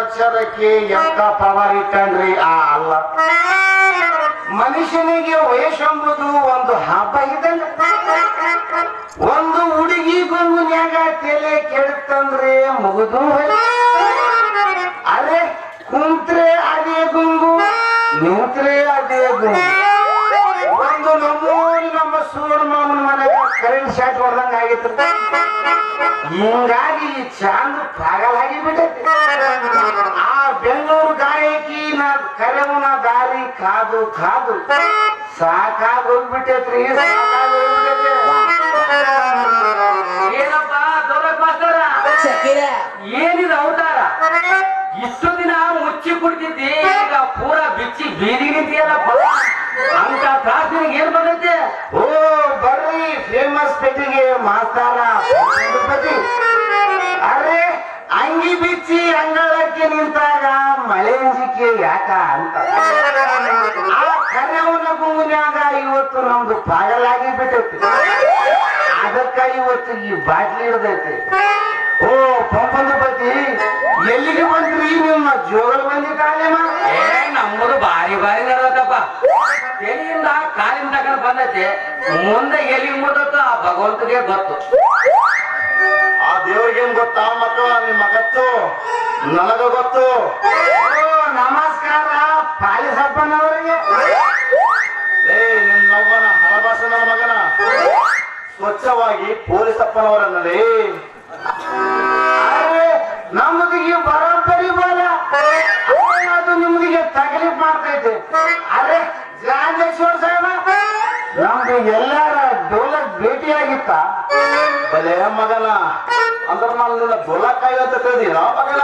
ಅಕ್ಷರಕ್ಕೆ ಎಂತ ಪವರ್ ಇಟ್ಟನ್ರಿ ಆ ಅಲ್ಲ ಮನುಷ್ಯನಿಗೆ ವಯಸ್ಸೆಂಬುದು ಒಂದು ಹಬ್ಬ ಇದ್ದಂಗ ಒಂದು ಹುಡುಗಿ ಗುಂಗುನ್ಯಾಗ ತಲೆ ಕೆಡುತ್ತಂದ್ರೆ ಮುಗಿದು ಹೋಯ್ತು. ಅರೆ ಕುಂತ್ರೆ ಅದೇ ಗುಂಗು ನಿಂತ್ರೆ ಅದೇ ಗುಂಗು ಒಂದು ನಮ್ಮೂರಿ ನಮ್ಮ ಸೂರ್ಯ ಮಾಮನ ಮನೆಗೆ ಕರೆಂಟ್ ಶಾಟ್ ಹೊಡೆದಂಗ ಆಗಿತ್ತು ಹಿಂಗಾಗಿ ಈ ಚಾಂದ್ ಪಾಗಲಾಗಿ ಬಿಟ್ಟೈತಿ ಆ ಬೆಂಗಳೂರು ಗಾಯಕಿ ನಾ ಕರೆವನ ದಾರಿ ಕಾದು ಕಾದು ಸಾಕಾಗಿ ಹೋಗ್ಬಿಟ್ಟೈತ್ರಿ ಸಾಕಾಗಿ ಏನಪ್ಪ ದೊಲಕ್ ಮಾಸ್ತರ ಶಕೀರ ಏನಿದೆ ಅವತಾರ ಇಷ್ಟು ದಿನ ಮುಚ್ಚಿ ಕುಡ್ತಿದ್ದಿ ಈಗ ಪೂರ ಬಿಚ್ಚಿ ಬೀದಿಗೆ ನಿಂತಿಯಲ್ಲಪ್ಪ ಅಂತ ತ್ರಾಸ ನಿನಗೆ ಏನ್ ಬಂದೈತೆ ಓ ಬರ್ರಿ ಫೇಮಸ್ ಪೆಟ್ಟಿಗೆ ಮಾಸ್ತಾರ ಪತಿ ಅರೆ ಅಂಗಿ ಬಿಚ್ಚಿ ಅಂಗಳಕ್ಕೆ ನಿಂತಾಗ ಮಳೆ ಅಂಜಿಕೆ ಯಾಕ ಅಂತ ಆ ಕರೆವನ ಗುಂಗುನ್ಯಾಗ ಇವತ್ತು ನಮ್ದು ಪಾಗಲಾಗಿ ಬಿಟ್ಟೈತಿ ಅದಕ್ಕ ಇವತ್ತು ಈ ಬಾಟ್ಲಿ ಹಿಡ್ದೈತಿ ಓ ಪಂಪಂದ ಪತಿ ಎಲ್ಲಿಗೆ ಬಂದ್ರಿ ನಿಮ್ಮ ಜೋಗಲ್ ಬಂದಿದ್ದಾಳೆಮ್ಮ ಏ ನಮ್ಮದು ಬಾರಿ ಬಾರಿ ನಡೆದತ್ತಪ್ಪ ಎಲ್ಲಿಂದ ಕಾಲಿನ ತಗೊಂಡ್ ಬಂದೈತೆ ಮುಂದೆ ಎಲ್ಲಿ ಮುಟ್ಟತ್ತ ಆ ಭಗವಂತಗೆ ಗೊತ್ತು ಆ ದೇವ್ರಿಗೇನ್ ಗೊತ್ತಾ ಮಕ್ಕಳ ನಿಮ್ ಮಗತ್ತು ನನಗ ಗೊತ್ತು ಓ, ನಮಸ್ಕಾರ ಪಾಲಿಸಪ್ಪನವರಿಗೆ ಲೇ ನಿನ್ನೊಬ್ಬನ ಹರಭಾಷಣ ಮಗನ ಸ್ವಚ್ಛವಾಗಿ ಪೊಲೀಸಪ್ಪನವರನ್ನಲೇ ಅರೆ ನಮ್ಮದಿಗೆ ಬರೋಬ್ಬರಿ ಬಲ ಅರೆ, ಅದು ನಿಮ್ದಿಗೆ ತಕಲೀಫ್ ಮಾಡ್ತೈತೆ ಅರೆ ರಾಜೇಶ್ವರ ಸಾಹೇಬ ನಮ್ದು ಎಲ್ಲಾರ ಡೋಲಕ್ ಭೇಟಿಯಾಗಿತ್ತ ಬಲೆ ಮಗನ ಅಂದ್ರ ನಾನು ನಿನ್ನ ಡೋಲಕ್ ಕಾಯ್ಯಂತ ತಿಳಿದಿನ ಮಗನ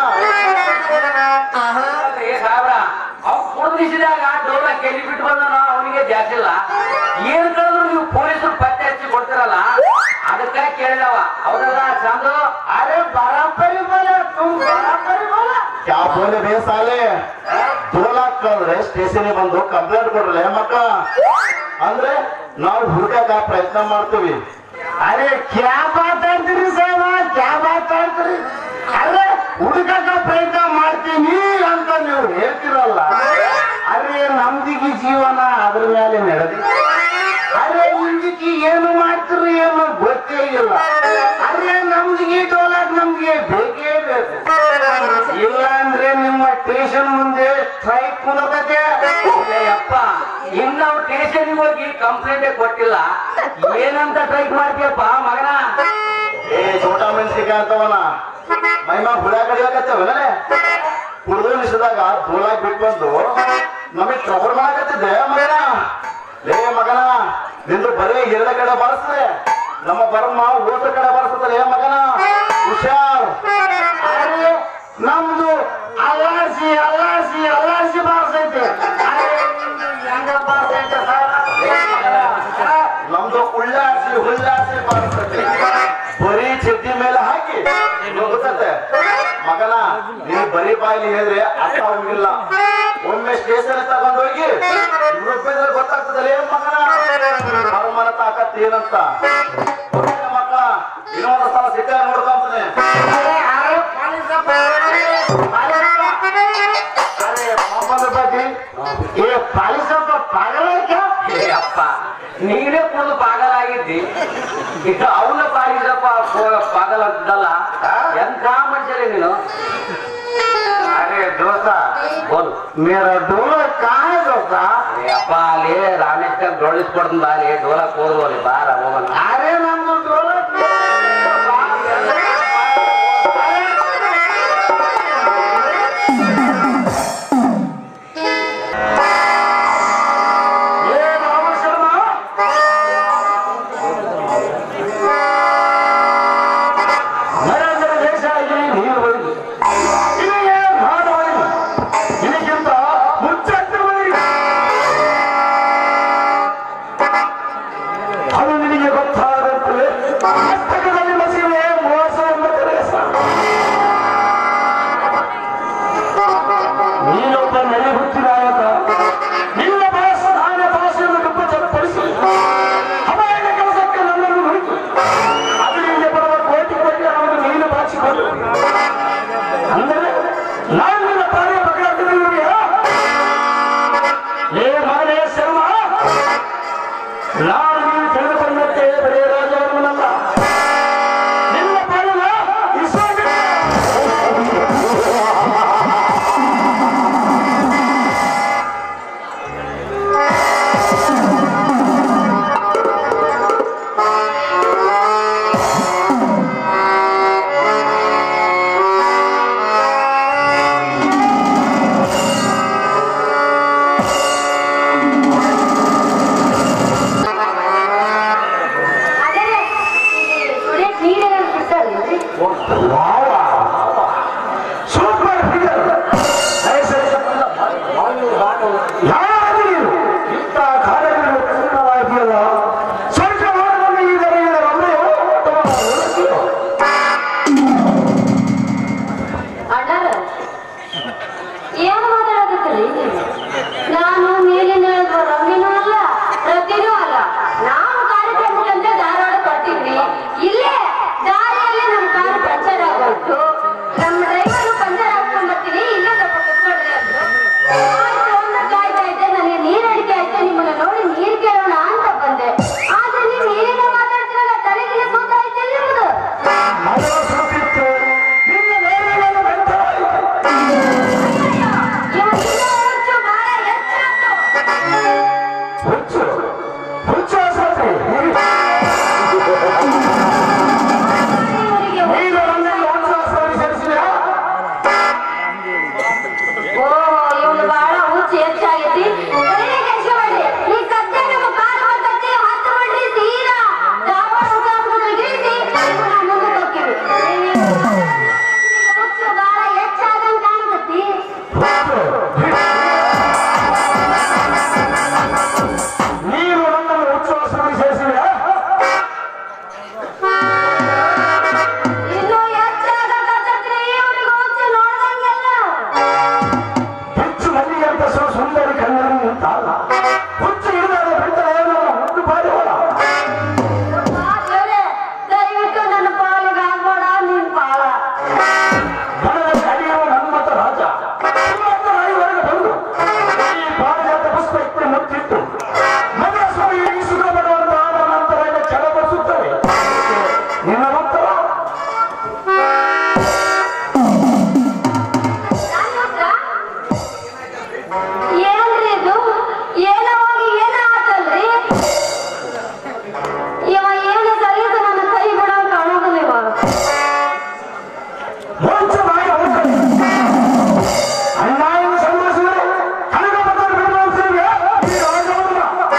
ಆಹಾ ಏ ಸಾಬ್ರ ಅವ್ ಕುಡಿದಿಸಿದಾಗ ಡೋಲ ಕೆಲಿ ಬಿಟ್ಟು ಬಂದನ ಅವನಿಗೆ ಜಾಸ್ತಿ ಇಲ್ಲ ಏನ್ ಕಳೆದ್ರು ನೀವು ಪೊಲೀಸರು ಪತ್ತೆ ಹಚ್ಚಿ ಕೊಡ್ತಿರಲ್ಲ ಅದಕ್ಕ ಕೇಳಿದವ ಹೌದಲ್ಲ ಚಂದು ಅರೆ ಬರಾಬರಿ ಬಲ ತುಮ್ ಬರಾಬರಿ ಬಲ ಕ್ಯಾ ಬೋಲೆ ಬೇ ಸಾಲೆ ಡೋಲಕ್ ಕಳ್ದ್ರೆ ಸ್ಟೇಷನ್ ಬಂದು ಕಂಪ್ಲೇಂಟ್ ಕೊಡ್ರಲ್ಲ ಮಕ್ಕ ಅಂದ್ರೆ ನಾವು ಹುಡುಕಾಕ ಪ್ರಯತ್ನ ಮಾಡ್ತೀವಿ ಅರೆ ಕ್ಯಾ ಮಾತಾಡ್ತೀರಿ ಸಾಹೇಬ ಕ್ಯಾ ಮಾತಾಡ್ತೀರಿ ಅರೆ ಹುಡುಕಾಕ ಪ್ರಯತ್ನ ಮಾಡ್ತೀನಿ ಅಂತ ನೀವು ಹೇಳ್ತಿರಲ್ಲ ಅರೆ ನಮ್ದಿಗೆ ಜೀವನ ಅದ್ರ ಮೇಲೆ ನಡೆದಿ ಅರೆ ನಿಮ್ದಿಗೆ ಏನು ಮಾಡ್ತೀರಿ ಏನು ಗೊತ್ತೇ ಇಲ್ಲ ಅರೆ ನಮ್ದಿಗೆ ಡೋಲಾಕ್ ನಮ್ಗೆ ಬೇಕೇ ಬೇಕು ಇಲ್ಲ ಅಂದ್ರೆ ನಿಮ್ಮ ಸ್ಟೇಷನ್ ಮುಂದೆ ಸ್ಟ್ರೈಕ್ ಕುಂದಕತೆ ಅಪ್ಪ ಇನ್ನು ನಾವು ಸ್ಟೇಷನ್ ಹೋಗಿ ಕಂಪ್ಲೇಂಟ್ ಕೊಟ್ಟಿಲ್ಲ ಏನಂತ ಟ್ರೈ ಮಾಡ್ತೀಯಪ್ಪ ಮಗನ ಏ ಚೋಟಾ ಮೆಣಸಿಕಾಯಿ ಅಂತವನ ಮೈಮಾ ಹುಳ ಕಡಿಯಾಕತ್ತವನೇ ಕುಡಿದು ನಿಷದಾಗ ಧೂಳಾಗಿ ಬಿಟ್ಟು ಬಂದು ನಮಗೆ ಟ್ರಬಲ್ ಮಾಡಕತ್ತಿದ್ದೆ ಮಗನ ಲೇ ಮಗನ ನಿಂದು ಬರೀ ಎರಡ ಕಡೆ ಬಾರಿಸ್ತದೆ ನಮ್ಮ ಬರ್ಮ ಓದ್ರ ಕಡೆ ಬಾರಿಸ್ತದೆ ಮಗನ ಹುಷಾರ್ ಅರೆ, ನಮ್ದು ಅಲ್ಲಾಡ್ಸಿ ಅಲ್ಲಾಡ್ಸಿ ಅಲ್ಲಾಡ್ಸಿ ಬಾರಿಸೈತೆ ಅರೆ, ನಿಮ್ದು ಹೆಂಗ ಬಾರಿಸೈತೆ ಸಾಹೇಬ? ನಮ್ದು ಉಳ್ಳಾಡ್ಸಿ ಹುಳ್ಳಾಡ್ಸಿ ಬಾರಿಸ್ತೈತೆ ಬರೀ ಚಡ್ಡಿ ಮೇಲೆ ಹಾಕಿ ನುಗ್ಗುತ್ತದೆ ಮಗನ ನೀ ಬರೀ ಬಾಯಿಲಿ ಹೇಳಿದ್ರೆ ಅರ್ಥ ಹೋಗಿಲ್ಲ ಒಮ್ಮೆ ಸ್ಟೇಷನ್ ತಗೊಂಡೋಗಿ ರೂಪಾಯಿದಲ್ಲಿ ಗೊತ್ತಾಗ್ತದಲ್ಲ ಏನ್ ಮಗನ ಹನುಮನ ತಾಕತ್ ಏನಂತ ಒಳ್ಳೆ ಮಕ್ಕಳ ಇನ್ನೊಂದು ಸಲ ಸಿಕ್ಕ ನೋಡ್ಕೊಂತಾನೆ ಅರೆ ಪಾಪದ ಬಗ್ಗೆ ಏ ಪಾಲಿಸಪ್ಪ ಪಾಗಲಕ್ಕ ಏ ಅಪ್ಪ ನೀನೇ ಕುಡಿದು ಪಾಗಲಾಗಿದ್ದಿ ಈಗ ಅವನ ಪಾಲಿಸಪ್ಪ ಪಾಗಲ ಅಂತದಲ್ಲ ಎಂಥ ಮನುಷ್ಯರೇ ನೀನು ಅರೆ ದೋಸ್ತ ಬೋಲು ಮೇರಾ ಡೋಲ ಕಾಯ್ ದೋಸ್ತ ಏ ಅಪ್ಪ ಅಲ್ಲಿ ರಾಮೇಶ್ವರ ಡೊಳ್ಳಿಸ್ಕೊಡ್ತಂದ ಅಲ್ಲಿ ಡೋಲಕ್ ಹೋದ್ರು ಅಲ್ಲಿ ಬಾರ ಹೋಗೋಣ ಅರೆ ನಮ್ದು ಡೋಲ ಏ ರಾಮಶರ್ಮ ನರೇಂದ್ರ ದೇಶಾಯಿ ನೀರು ಬಳಿ ಇಲ್ಲಿಗೆ ಭಾರವಾಯಿ ಇದಕ್ಕಿಂತ ಮುಚ್ಚಟ್ಟು ಬಳಿ ಅದು ನಿನಗೆ ಗೊತ್ತಾದಂತೆ ಮಸ್ತಕದಲ್ಲಿ ಮಸಿವೆ ಮೋಸ ಎಂಬ ಕೆಲಸ ನೀನೊಬ್ಬ ನೆರೆ ಹುಟ್ಟಿದಾಯಕ ನಿನ್ನ ಭಾಷ ನಾನ ಭಾಷೆಯನ್ನು ತುಂಬ ಚಪ್ಪಡಿಸಿ ಅಪಾಯದ ಕೆಲಸಕ್ಕೆ ನನ್ನನ್ನು ಹುಡುಕಿ ಅದರಿಂದ ಬರುವ ಕೋಟಿ ಕೋಟಿ ಅವನು ನೀನು ಬಾಚಿಕೊಂಡು ಅಂದರೆ ನಾನು ನಿನ್ನ ಇಲ್ಲೇ ದಾರಿಯಲ್ಲಿ ನಮ್ಮ ಕಾರು ಪಂಚರ್ ಆಗೋಯ್ತು ನಮ್ಮ ಡ್ರೈವರು ಪಂಚರ್ ಹಾಕ್ಕೊಂಡ್ ಬರ್ತೀನಿ ಇಲ್ಲೇ ಸ್ವಲ್ಪ ಕುತ್ಕೊಳ್ರಿ ಅಂದ್ರು ಆಯ್ತು ಅಂತ ಕಾಯ್ತಾ ಇದ್ದೆ ನನಗೆ ನೀರ್ ಅಡಿಕೆ ಆಯ್ತು ನಿಮ್ಮನ್ನ ನೋಡಿ ನೀರ್ ಕೇಳೋಣ ಅಂತ ಬಂದೆ ಆದ್ರೆ ನೀವು ಏನೇನೋ ಮಾತಾಡ್ತಿರಲ್ಲ ತಲೆಗಿಲೆ ಕೂತ ಐತೆ ನಿಮ್ದು ಮಳೆ ಸುತ್ತಿತ್ತು ನಿನ್ನ ನೇರಳೆಲ್ಲ ಬೆಂದಾಯಿತು. ಇವ ಇನ್ನೂ ಹುಚ್ಚು ಬಾಳ ಹೆಚ್ಚಾಯ್ತು ಹುಚ್ಚು ಹುಚ್ಚು ಆಸ್ಪತ್ರೆ ಇವರಿಗೆ ನೀನು ನನ್ನನ್ನು ಹುಚ್ಚು ಆಸ್ಪತ್ರೆಗೆ ಸೇರಿಸಿದ್ಯಾ ಓ ಇವನು ಬಹಳ ಹುಚ್ಚು ಹೆಚ್ಚಾಗೈತಿ ತಲೆಗೆ ಕೆಡ್ಸ್ಕೊಬೇಡ್ರಿ. ಈ ಸದ್ಯ ನಮ್ಮ ಕಾರು ಬರ್ತೈತಿ, ಹತ್ತು ಬಿಡ್ರಿ ಸೀದಾ ಧಾರವಾಡ ಹುಟ್ಟಾಸ್ಪತ್ರೆಗೆ ಇಳಿಸಿ, ಇವ್ನ ಮುಂದಕ್ಕೆ ಹೋಗ್ತೀವಿ. ನೀವು ಹುಚ್ಚು ಬಹಳ ಹೆಚ್ಚಾದಂಗ್ ಕಾಣ್ತೈತಿ. ನೀನು ನನ್ನನ್ನು ಹುಚ್ಚು ಆಸ್ಪತ್ರೆಗೆ ಸೇರಿಸಿದ್ಯಾ ಇನ್ನೂ ಹೆಚ್ಚಾಗಕತ್ತೈತ್ರಿ, ಇವ್ನಿಗೆ ಹುಚ್ಚು ನೋಡ್ದಂಗೆಲ್ಲ. ಹೆಚ್ಚು ಮಲ್ಲಿಗೆ ಅಂತ ಸು- ಸುಂದರಿ ಕಣ್ಣಲ್ಲಿ ನಿಂತಲ್ಲ ಹುಚ್ಚು ಹಿಡಿದಾದ ಬಿಡ್ತಾರೆ ಹುಟ್ಟು ಬಾರಿವಲ್ಲ ಅಪ್ಪಾ ದೇವ್ರೇ, ದಯವಿಟ್ಟು ನನ್ನ ಪಾಲಿಗೆ ಆಗ್ಬೇಡ ನಿನ್ ಪಾಲ ಮನದಲ್ಲಿ ಅಡಿಯುವ ನನ್ಮತ ರಾಜ ಇವತ್ತು ನಾಯಿವರೆಗೆ ಬಂದು ಈ ಪಾರಿಜಾತ ಪುಷ್ಪ ಇಟ್ಟು ಮುತ್ತಿಟ್ಟು ಮಗಳ ಸ್ವಾಮಿ ಸುಖ ಪಡುವಂತ ಆದ ನಂತರ ಈಗ ಚಲಪಡಿಸುತ್ತವೆ ನಿನ್ನ ನಂತರ ನನ್ನ ಹತ್ರ? ಏನ್ರಿ ಇದು ಏನೋ ಹೋಗಿ ಏನೋ ಆತಲ್ರಿ ಇವ ಏನು ಸರಿದು ನನ್ನ ಕೈ ಬಿಡೋ ಕಾಣೋದಿಲ್ಲ ಇವ ಮುಂಚೆ ಬಾಯಿ ಹೋಗ್ತದೆ ಅನ್ಯಾಯ ಸಂಭವಿಸಿದರೆ ಕನಕ ಪತ್ರ ಬಿಡುವಂತಿವೆ ಈ ರಾಜವನ್ನ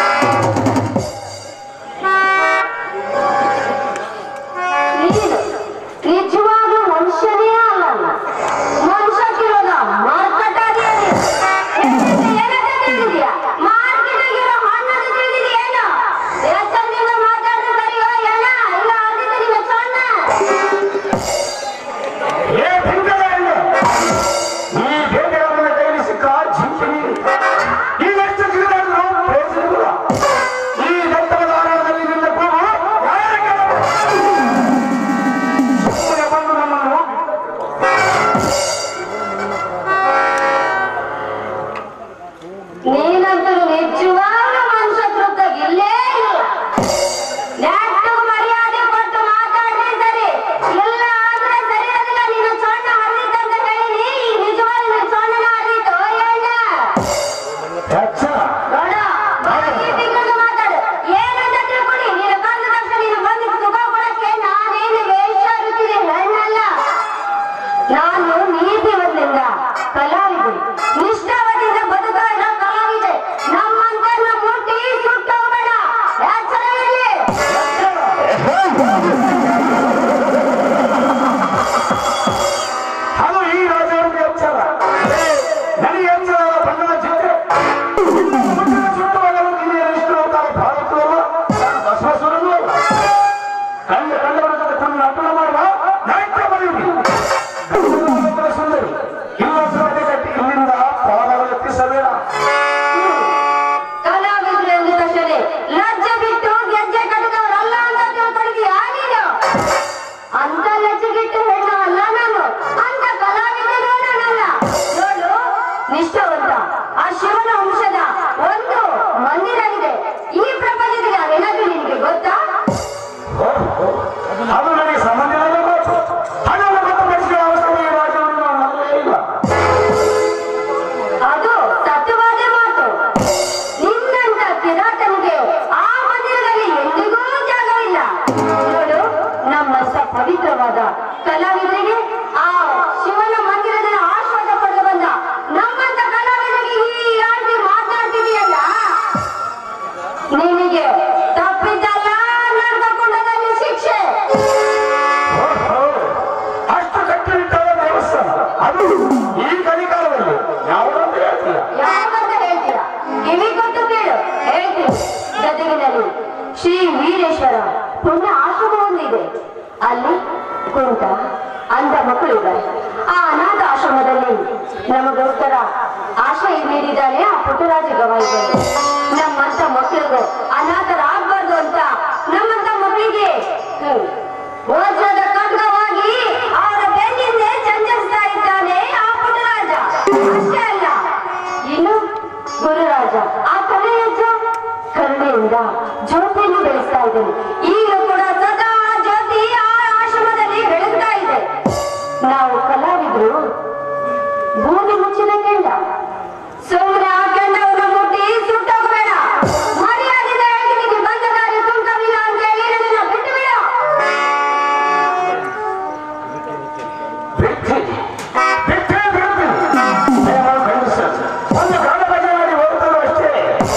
ನೀನು ನಿಜವಾಗ್ಲೂ ಮನುಷ್ಯನೇ ಅಲ್ಲ ಮನುಷ್ಯಕ್ಕಿರೋದ ಮಾರ್ಕೆಟಾಗಿಯೇ ತಿಳಿದಿದ್ಯಾ ಮಾರ್ಕೆಟಾಗಿರೋ ಹಣ್ಣನ್ನು ತಿಳಿದಿದೆಯೇನು ದೇಶದಿಂದ ಮಾತಾಡಿದ್ರೆ ಸರಿಯೋ ಎಲ್ಲ ಇಲ್ಲ ಅದಿದ್ದು ನಿನ್ನ ಸಣ್ಣ ಏ ಭಿಂಗರಾಯ ಈ ಬೇಟೆಗಾರನ ಕೈಲಿ ಸಿಕ್ಕ ಜಿಂಕೆ ನೀರು ಇನ್ನೆಷ್ಟು ಗಿರಿದಾದ್ರು ಪ್ರಯೋಜನವಿಲ್ಲ ಈ ಬೆಟ್ಟದ ಆಧಾರದಲ್ಲಿ ನಿನ್ನ ಕೂಗು ಯಾರ ಕೇಳಬೇಕು? ಸುಮ್ಮನೆ ಬಂದು ನಮ್ಮನ್ನು ನೀನಂತೂ ನಿಜವಾಗ್ಲೂ ಮನುಷ್ಯ ತೃಪ್ತಾಗಿ ಇಲ್ಲೇ ಇಲ್ಲ ನೆಟ್ಟು ಮರ್ಯಾದೆ ಕೊಟ್ಟು ಮಾತಾಡ್ರಿ ಸರಿ ಇಲ್ಲ ಆದ್ರೆ ಸರಿ ಇರೋದಿಲ್ಲ ನೀನು ಸೊಣ್ಣ ಹರಿದಿತ್ತಂತ ಹೇಳಿನಿ ಈ ನಿಜವಾಗ್ಲೂ ನಿನ್ ಸೊಣ್ಣನ ಹರಿದಿತ್ತು ಎಣ್ಣ ಎಚ್ಚರ ನೋಡ ಬಾಯಿ ಬಿಗ್ಗದು ಮಾತಾಡು ಏನಂತ ತಿಳ್ಕೊಳ್ಳಿ ನೀನು ಬಂದ ತಕ್ಷಣ ನೀನು ಬಂದು ಸುಖ ಕೊಡಕ್ಕೆ ನಾನೇನು ವೇಷ ರುಚಿಗೆ ಹೆಣ್ಣಲ್ಲ ನಾನು ನೀತಿವಂತಿಂದ ಕಲಾವಿದೆ ನಿಷ್ಠಾವತಿಯಿಂದ ಬದುಕ ಇರೋ ಕಲಾವಿದೆ ನಮ್ಮಂತನ್ನ ಮುಟ್ಟಿ ಸುಟ್ಟೋಗ್ಬೇಡ ಎಚ್ಚರ ಇರ್ಲಿ ಅದು ಈ ರಾಜವರಿಗೆ ಎಚ್ಚರ ನನಗೆ ಎಚ್ಚರ ಬಣ್ಣದ ಚಿತ್ರ ಮುಟ್ಟಿನ ಸುಟ್ಟುವಾಗಲೂ ಕಿರಿಯ ವಿಷ್ಣು ಅವತಾರ ಭಾರತದಲ್ಲ ನಾನು ಬಸವೇಶ್ವರನೂ ಅಲ್ಲ ಕಂಡ ಕಂಡವರ ಜೊತೆ ತನ್ನ ಅರ್ಪಣೆ ಮಾಡುವ ನಾಟ್ಯ ಬರೆಯುವುದು ಗಂಧದ ಸುಂದರಿ ಇಲ್ಲ ಸುರತೆ ಕಟ್ಟಿ ಇಲ್ಲಿಂದ ಪಾದಗಳು ಎತ್ತಿಸಬೇಡ ಕಲಾವಿದ್ರು ಎಂದ ತಕ್ಷಣ ಲಜ್ಜೆ ಬಿಟ್ಟು ಗೆಜ್ಜೆ ಕಟ್ಟಿದವರಲ್ಲ ಅಂತ ತಿಳ್ಕೊಂಡಿದ್ಯಾ ನೀನು ಅಂತ ಲಜ್ಜೆಗಿಟ್ಟು ಹೆಣ್ಣು ಅಲ್ಲ ನಾನು ಅಂತ ಕಲಾವಿದನೂ ನಾನಲ್ಲ ನೋಡು ನಿಷ್ಠವಂತ ಆ ಶಿವನ ವಂಶದ ಒಂದು ಮಂದಿರವಿದೆ ಈ ಪ್ರಪಂಚದಲ್ಲಿ ಅದೇನಾದ್ರೂ ನಿನಗೆ ಗೊತ್ತಾ ಅದು ನನಗೆ ಸಂಬಂಧವಿಲ್ಲ ಮಾತು ಹಣವನ್ನು ಗೊತ್ತುಪಡಿಸುವ ಅವಶ್ಯಕತೆ ಈ ರಾಜ್ಯವನ್ನು ನಾವು ನಮ್ಮಲ್ಲೇ ಇಲ್ಲ ಅದು ಸತ್ಯವಾದ ಮಾತು ನಿನ್ನಂತ ಕಿರಾತನಿಗೆ ಆ ಮಂದಿರದಲ್ಲಿ ಎಂದಿಗೂ ಜಾಗವಿಲ್ಲ ನೋಡು ನಮ್ಮಂತ ಪವಿತ್ರವಾದ ಕಲಾವಿದರಿಗೆ ಆ ಶಿವನ ಮಂದಿರದಲ್ಲಿ ಆಶ್ವಾದ ಪಡೆದು ಬಂದ ನಮ್ಮಂತ ಕಲಾವಿದರಿಗೆ ಈ ಆಳ್ತಿ ಮಾತಾಡ್ತಿದೆಯಲ್ಲ ನಿನಗೆ ತಪ್ಪಿದ್ದಲ್ಲ ನಡೆದುಕೊಂಡದಲ್ಲಿ ಶಿಕ್ಷೆ ಓಹೋ, ಅಷ್ಟು ಕಟ್ಟುನಿಟ್ಟಾದ ದೇವಸ್ಥಾನ ಅದು ಈ ಕಲಿಕಾಲದಲ್ಲಿ ಯಾವುದಂತ ಹೇಳ್ತೀಯ ಯಾಕಂತ ಹೇಳ್ತೀರಾ ಕಿವಿ ಕೊಟ್ಟು ಕೇಳು ಹೇಳ್ತೀನಿ ಗದಗಿನಲ್ಲಿ ಶ್ರೀ ವೀರೇಶ್ವರ ಪುಣ್ಯ ಆಶ್ರಮ ಒಂದಿದೆ ಅಲ್ಲಿ ಕುಂಟ ಅಂಧ ಮಕ್ಕಳಿದ್ದಾರೆ ಆ ಅನಾಥ ಆಶ್ರಮದಲ್ಲಿ ನಮಗೋಸ್ಕರ ಆಶ್ರಯ ನೀಡಿದ್ದಾನೆ ಆ ಪುಟ್ಟರಾಜ ಗವಾಯಿಗಳು ನಮ್ಮಂತ ಮಕ್ಕಳಿಗೂ ಅನಾಥರಾಗಬಾರ್ದು ಅಂತ ನಮ್ಮಂತ ಮಕ್ಕಳಿಗೆ ಹ್ಮ್, ಬಯಸ್ತಾ ಇದ್ದೇನೆ ಈಗ ಕೂಡ ಸದಾ ಜ್ಯೋತಿ ಆ ಆಶ್ರಮದಲ್ಲಿ ಬೆಳಗ್ತಾ ಇದೆ ನಾವು ಕಲಾವಿದ್ರು ಭೂಮಿ ಮುಚ್ಚಿದ ಕೆಂಡ ಸುಮ್ಮನೆ ಆ ಕೆಂಡವನ್ನು ಮುಟ್ಟಿ ಸುಟ್ಟೋಗ್ಬೇಡ ಮರ್ಯಾದೆಯಿಂದ ಹೇಳ್ತೀನಿ ಬಂದ ದಾರಿ ಸುಂಕವಿಲ್ಲ ಅಂತ ಹೇಳಿ ನನ್ನನ್ನ ಬಿಟ್ಟು ಬಿಡ ಬಿಡ್ತೀನಿ ಬಿಟ್ಟೇ ಬಿಡ್ತೀನಿ ಏನು ಗಂಡಸ ಒಂದು ಗಂಡ ಭಜನೆ ಮಾಡಿ ಹೋಗ್ತಾರೋ ಅಷ್ಟೇ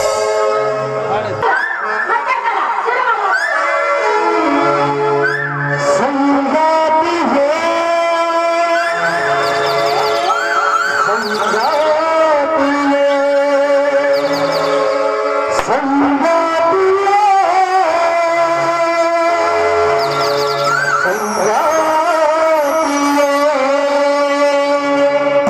ಮತ್ತೆ ಕಲ ಶುರು ಮಾಡು. ಸಂಗಾತಿಗೆ ಸಂಗಾತಿಗೆ ಸಂಗಾತಿಗೆ ಸಂಗಾತಿಗೆ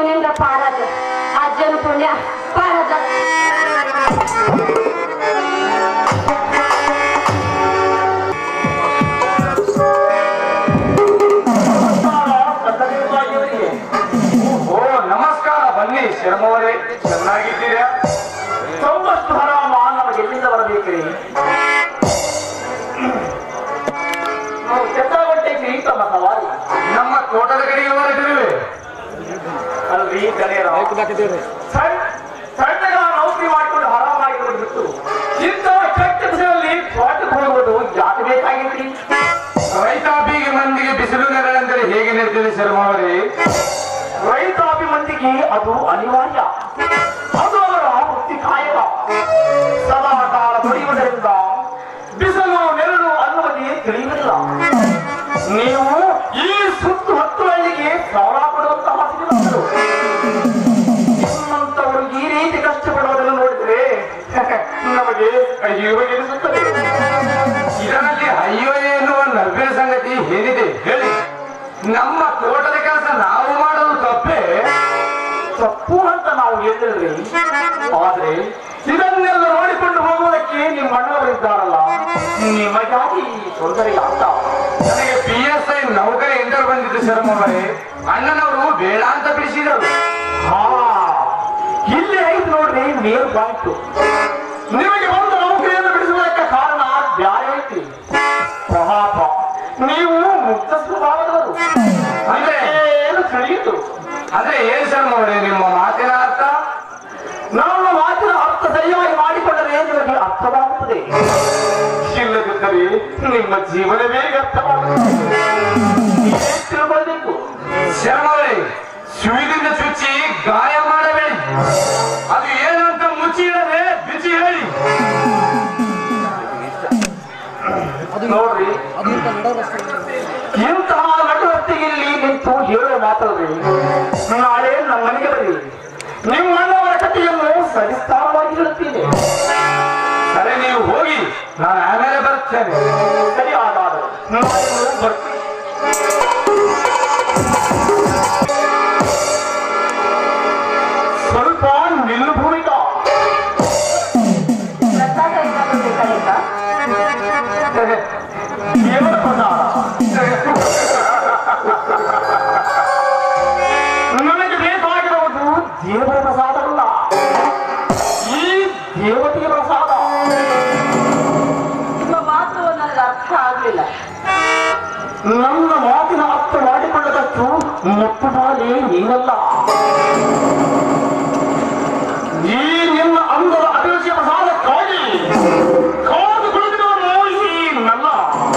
ಶಿವನಿಂದ ಪಾರಾದ ಅಜ್ಜನ ಪುಣ್ಯ ಪಾರಾದ ಓ ನಮಸ್ಕಾರ ಬನ್ನಿ ಶರ್ಮವರೇ ಚೆನ್ನಾಗಿದ್ದೀರಾ ತೊಂಬತ್ತು ಹರಾಮ ನಮಗೆ ಎಲ್ಲಿಂದ ಬರಬೇಕ್ರಿ ನಾವು ಚಂದ್ರಗಟ್ಟೆಗೆ ತಮ್ಮ ಸವಾರಿ ನಮ್ಮ ತೋಟದ ಕಡೆಗೆ ಹೊರಟಿರುವೆ ಅಲ್ರಿ ಕಲಿಯರ ಸಣ್ಣ ಸಣ್ಣಗ ನೌಕರಿ ಮಾಡಿಕೊಂಡು ಹರಾಮಾಗಿರೋದು ಬಿಟ್ಟು ಇಂಥ ಕೆಟ್ಟ ಬಿಸಿಲಲ್ಲಿ ತೋಟಕ್ಕೆ ಹೋಗುವುದು ಯಾಕೆ ಬೇಕಾಗಿತ್ರಿ ರೈತಾಪಿಗೆ ಮಂದಿಗೆ ಬಿಸಿಲು ನೆರಳೆಂದರೆ ಹೇಗೆ ನಿಲ್ತಿದೆ ಶರ್ಮವರೇ ರೈತಾಪಿ ಮಂದಿಗೆ ಅದು ಅನಿವಾರ್ಯ ಅದು ಅವರ ವೃತ್ತಿ ಕಾಯಕ ಸದಾ ಕಾಲ ದುಡಿಯುವುದರಿಂದ ಬಿಸಿಲು ನೆರಳು ಅನ್ನುವುದೇ ತಿಳಿಯುವುದಿಲ್ಲ ನೀವು ಈ ಸುತ್ತು ಹತ್ತು ಹಳ್ಳಿಗೆ ಸಾಲ ಕೊಡುವಂತಹ ಶ್ರೀಮಂತರು ನಿಮ್ಮಂತವರು ಈ ರೀತಿ ಕಷ್ಟಪಡುವುದನ್ನು ನೋಡಿದ್ರೆ ನಮಗೆ ಅಯ್ಯೋ ಎನಿಸುತ್ತದೆ ಇದರಲ್ಲಿ ಅಯ್ಯೋ ಎನ್ನುವ ನವ್ಯ ಸಂಗತಿ ಏನಿದೆ ಹೇಳಿ ನಮ್ಮ ತೋಟದ ಕೆಲಸ ನಾವು ಮಾಡೋದು ತಪ್ಪೇ ತಪ್ಪು ಅಂತ ನಾವು ಹೇಳಿದ್ರಿ ಆದ್ರೆ ಇದನ್ನೆಲ್ಲ ನೋಡಿಕೊಂಡು ಹೋಗುವುದಕ್ಕೆ ನಿಮ್ಮ ಅಣ್ಣವರಿದ್ದಾರಲ್ಲ ನಿಮಗಾಗಿ ಈ ತೊಂದರೆ ಆಗ್ತಾ ನನಗೆ ಪಿ ಎಸ್ ಐ ನೌಕರಿ ಎಂಟರ್ ಬಂದಿದ್ದು ಶರ್ಮವರೇ ಅಣ್ಣನವರು ಬೇಡ ಅಂತ ಬಿಡಿಸಿದರು ಹಾ ಇಲ್ಲಿ ಐದು ನೋಡ್ರಿ ಮೇಲ್ ಪಾಯಿಂಟ್ ನಿಮಗೆ ಒಂದು ನೌಕರಿಯನ್ನು ಬಿಡಿಸುವುದಕ್ಕೆ ಕಾರಣ ಬ್ಯಾರೆ ಐತಿ ಪಾಪ ನೀವು ಮುಕ್ತ ಸ್ವಭಾವದವರು ಅಂದ್ರೆ ಏನು ತಿಳಿಯಿತು ಅಂದ್ರೆ ಏನ್ ಶರ್ಮವರೇ ನಿಮ್ಮ ಮಾತಿನ ಅರ್ಥ ನಮ್ಮ ಮಾತಿನ ಅರ್ಥ ಸರಿಯಾಗಿ ಮಾಡಿಕೊಂಡರೆ ನಿಮಗೆ ಅರ್ಥವಾಗುತ್ತದೆ ಇಲ್ಲದಿದ್ದರೆ ನಿಮ್ಮ ಜೀವನವೇ ವ್ಯರ್ಥವಾಗುತ್ತದೆ ನೀವೇ ತಿಳ್ಕೊಳ್ಬೇಕು ಶರ್ಮವರೇ ಸುಳಿದಿಂದ ಚುಚ್ಚಿ ಗಾಯ ಮಾಡಬೇಡಿ ಅದು ಏನಂತ ಮುಚ್ಚಿ ಇಡದೆ ಬಿಚ್ಚಿ ಹೇಳಿ ನೋಡ್ರಿ ಇಂತಹ ನಟವರ್ತಿಗೆ ಇಲ್ಲಿ ನಿಂತು ಹೇಳೋ ಮಾತಲ್ರಿ ನಾಳೆ ನಮ್ಮ ಮನೆಗೆ ಬನ್ನಿ ನಿಮ್ಮಣ್ಣವರ ಕಥೆಯನ್ನು ಸವಿಸ್ತಾರವಾಗಿ ಹೇಳುತ್ತೀನಿ ಸರಿ ನೀವು ಹೋಗಿ ನಾನು ಆಮೇಲೆ ಬರ್ತೇನೆ ಸರಿ ಹಾಗಾದ್ರೆ ನಾನು ಬರ್ತೀನಿ ಸ್ವಲ್ಪ ನಿಲ್ಲು ಭೂಮಿಕಾ ದೇವರ ಪ್ರಸಾದ ನನಗೆ ಬೇಕಾಗಿರುವುದು ದೇವರ ಪ್ರಸಾದವಲ್ಲ ಈ ದೇವತೆಯ ಪ್ರಸಾದ ನಿಮ್ಮ ಮಾತು ನನಗೆ ಅರ್ಥ ಆಗ್ಲಿಲ್ಲ ನನ್ನ ಮಾತಿನ ಅರ್ಥ ಮಾಡಿಕೊಳ್ಳದಷ್ಟು ಮುಟ್ಟು ಬಾಲಿ ನೀನಲ್ಲ ಈ ನಿನ್ನ ಅಂದದ ಅಭಿರುಚಿಯ ಪ್ರಸಾದಕ್ಕಾಗಿ ಕಾದು ಕುಳಿತಿರುವನು ಈ ನನ್ನ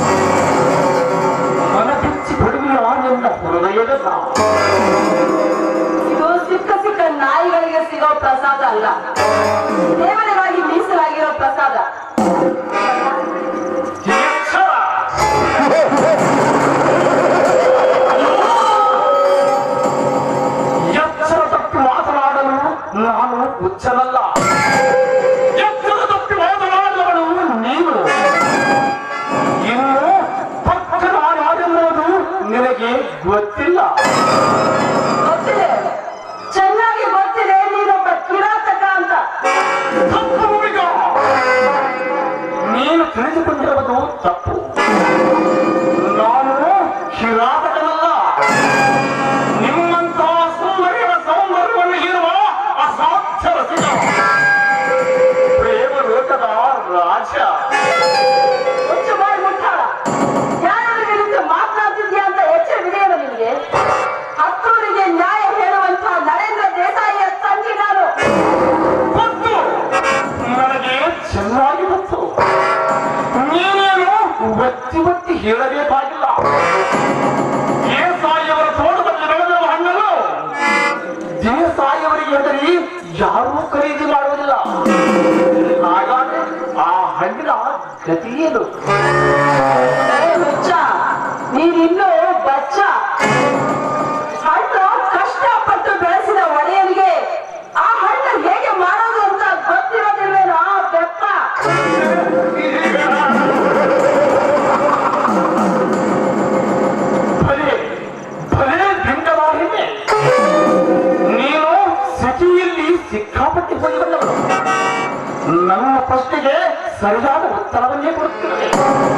ಮನ ಬಿಚ್ಚಿ ಬಿಡುವಿಯ ನಿನ್ನ ಹೃದಯದ ಇದು ಸಿಕ್ಕ ಸಿಕ್ಕ ನಾಯಿಗಳಿಗೆ ಸಿಗೋ ಪ್ರಸಾದ ಅಲ್ಲ ದೇವರಿಗಾಗಿ ಮೀಸಲಾಗಿರೋ ಪ್ರಸಾದ ಎಚ್ಚರ ಎಚ್ಚರ ತಪ್ಪಿ ಮಾತನಾಡಲು ನಾನು ಹುಚ್ಚನಲ್ಲ ಎಚ್ಚರ ತಪ್ಪಿ ಮಾತನಾಡಲವಳು ನೀನು ಇನ್ನು ಪಕ್ಕ ನಾನು ಯಾರೆನ್ನುವುದು ನಿನಗೆ ಗೊತ್ತಿಲ್ಲ ಗೊತ್ತಿದೆ ಚೆನ್ನಾಗಿ ಗೊತ್ತಿದೆ ನೀನೊಬ್ಬ ಕಿರಾತಕ ಅಂತ ತಪ್ಪು ಹುಡುಗ. ನೀನು ತಿಳಿದುಕೊಂಡಿರುವುದು ತಪ್ಪು ನಾನು ಕಿರಾತಕನಲ್ಲ ನಿಮ್ಮಂತಹ ಸುಂದರಿಯ ಸೌಂದರ್ಯವನ್ನು ಇರುವ ಅಸಾಧ್ಯ ರಸಿಕ ಪ್ರೇಮ ಲೋಕದ ರಾಜ ಹುಚ್ಚು ಬಾಯಿ ಮುಟ್ಟಾಳ ಯಾರ ವಿರುದ್ಧ ಮಾತನಾಡ್ತಿದ್ಯಾ ಅಂತ ಎಚ್ಚರವಿದೆಯಲ್ಲ ನಿನಗೆ ಹತ್ತೂರಿಗೆ ನ್ಯಾಯ ಹೇಳುವಂತ ನರೇಂದ್ರ ದೇಸಾಯಿಯ ತಂಗಿ ನಾನು ಗೊತ್ತು ನನಗೆ ಚೆನ್ನಾಗಿ ಗೊತ್ತು ನೀನೇನು ಒತ್ತಿ ಒತ್ತಿ ಹೇಳಬೇಕಾಗಿಲ್ಲ ದೇಸಾಯಿಯವರ ತೋಟದಲ್ಲಿ ಬೆಳೆದ ಹಣ್ಣನ್ನು ದೇಸಾಯಿಯವರಿಗೆ ಹೆದರಿ ಯಾರೂ ಖರೀದಿ ಮಾಡುವುದಿಲ್ಲ ಹಾಗಾದ್ರೆ ಆ ಹಣ್ಣಿನ ಗತಿ ಏನು ಏ ಹುಚ್ಚ ನೀನಿನ್ನೂ ಬಚ್ಚ ಹಣ್ಣು ಕಷ್ಟಪಟ್ಟು ಬೆಳೆಸಿದ ಒಡೆಯನಿಗೆ ಆ ಹಣ್ಣು ಹೇಗೆ ಮಾಡೋದು ಅಂತ ಗೊತ್ತಿರೋದಿಲ್ವೇನೋ ಬೆಪ್ಪ ಭಲೆ ಭಲೆ ಭಿನ್ನವಾಗಿದೆ ನೀ ಸರಿಯಾದ ಉತ್ತರವನ್ನೇ ಕೊಡುತ್ತಿರುವೆ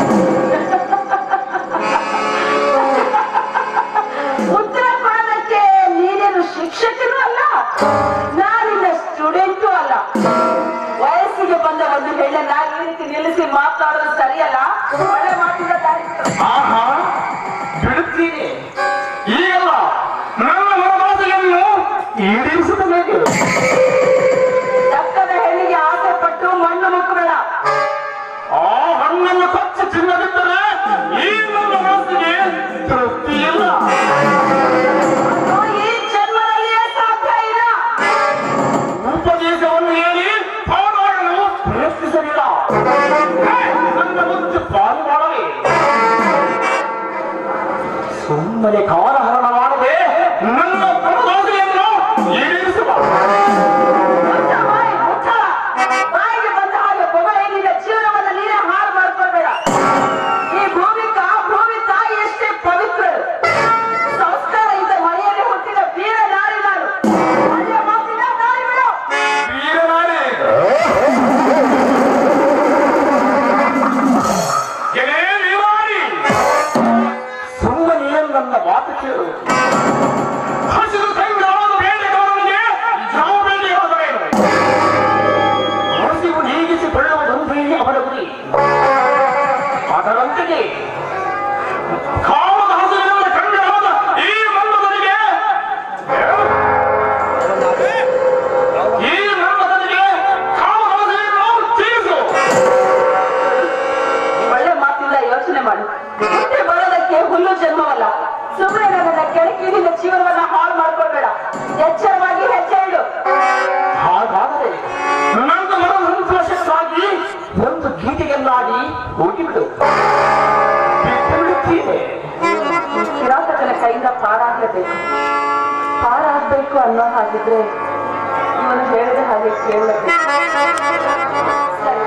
ಉತ್ತರ ಕೊಡೋದಕ್ಕೆ ನೀನೇನು ಶಿಕ್ಷಕನೂ ಅಲ್ಲ ನಾನಿನ್ನ ಸ್ಟೂಡೆಂಟು ಅಲ್ಲ ವಯಸ್ಸಿಗೆ ಬಂದ ಒಂದು ಹೆಣ್ಣನ್ನ ಈ ರೀತಿ ನಿಲ್ಲಿಸಿ ಮಾತನಾಡೋದು ಸರಿಯಲ್ಲ ಒಳ್ಳೆ ಮಾತಿನ ದಾರಿ ಬಿಡು. ಆಹಾ ಬಿಡುತ್ತೀನಿ ಈಗಲ್ಲ ನನ್ನ ಮನದಾಸೆಯನ್ನು ಈಡೇರಿಸಿದ ಮೇಲೆ ದಕ್ಕದ ಹೆಣ್ಣಿಗೆ ಆಸೆ ಪಟ್ಟು ಮಣ್ಣು ಮುಕ್ಕಬೇಡ ಆ ಹಣ್ಣನ್ನು ಕಚ್ಚಿ ತಿನ್ನದಿದ್ದರೆ ಈ ನನ್ನ ಮನಸ್ಸಿಗೆ ತೃಪ್ತಿ ಇಲ್ಲ ಅದು ಈ ಜನ್ಮದಲ್ಲಿಯೇ ಸಾಧ್ಯ ಇಲ್ಲ ಉಪದೇಶವನ್ನು ಹೇಳಿ ಪಾಲ್ಗೊಳ್ಳಲು ಪ್ರಯತ್ನಿಸಲಿಲ್ಲ ಹೇ, ನನ್ನ ಮುದ್ದು ಪಾಲು ಮಾಡಲಿ ಸುಮ್ಮನೆ ಕಾಲಹರಣ ಮಾಡದೆ ನನ್ನ ಮನದಾಸೆಯನ್ನು ಈಡೇರಿಸುವ ಮುಚ್ಚ ಬಾಯಿ, ಮುಚ್ಚ. ಬಾಯಿಗೆ ಬಂದ ಹಾಗೆ ಬೊಗಳೆ ನಿನ್ನ ಜೀವನವನ್ನು ನೀನೇ ಹಾಳು ಮಾಡ್ಕೊಳ್ಬೇಡ ಈ ಭೂಮಿಕ ಭೂಮಿ ತಾಯಿ ಎಷ್ಟೇ ಪವಿತ್ರಳು ಸಂಸ್ಕಾರ ಇದ್ದ ಮನೆಯಲ್ಲಿ ಹುಟ್ಟಿದ ವೀರ ನಾರಿ ನಾನು ಅದೇ ಮಾತಿನ ದಾರಿ ಬಿಡು ವೀರನಾರಿ ಎಲೇ ವೀರಾರಿ ಸುಮ್ಮನೆ ನನ್ನ ಮಾತು ಕೇಳು ಹಸಿರು ಸಂಗ್ರಹದ ಬೇಟೆಗಾರನಿಗೆ ಯಾವ ಬೇಟೆಗಾರರೇನು ಹಸಿವು ನೀಗಿಸಿಕೊಳ್ಳುವುದೊಂದೇ ಅವರ ಗುರಿ ಅದರಂತೆಯೇ ಕಾಮದ ಹಸಿರಿನಿಂದ ಕಂಡಾದ ಈ ಮಂದನಿಗೆ ಈ ಮಂದನಿಗೆ ಕಾಮದ ಹಸಿರನ್ನು ತೀರಿಸು ಒಳ್ಳೆ ಮಾತಿಲ್ಲ ಯೋಚನೆ ಮಾಡು ಮುಂದೆ ಬರೋದಕ್ಕೆ ಹುಲ್ಲು ಜನ್ಮವಲ್ಲ ಸುಮ್ಮನೆ ನನ್ನನ್ನ ಕೆಳಕಿ ನಿನ್ನ ಜೀವನವನ್ನ ಹಾಳು ಮಾಡ್ಕೊಳ್ಬೇಡ ಎಚ್ಚರವಾಗಿ ಹೆಜ್ಜೆ ಇಡು ಹಾಗಾದರೆ ನನ್ನ ಮನದ ಸಂತೋಷಕ್ಕಾಗಿ ಒಂದು ಗೀತೆಯನ್ನಾಡಿ ಹೋಗಿಬಿಡು ಬಿಟ್ಟು ಬಿಡುತ್ತೀನಿ ಕಿರಾತಕನ ಕೈಯಿಂದ ಪಾರಾಗಲೇಬೇಕು ಪಾರಾಗ್ಬೇಕು ಅನ್ನೋ ಹಾಗಿದ್ರೆ ಇವನು ಹೇಳಿದ ಹಾಗೆ ಕೇಳಬೇಕು ಸರಿ.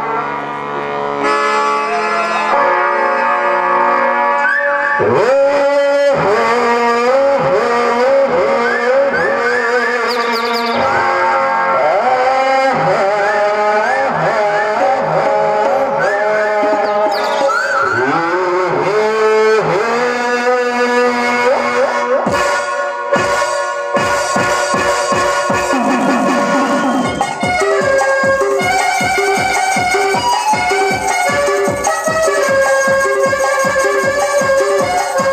ಠಠಠಠ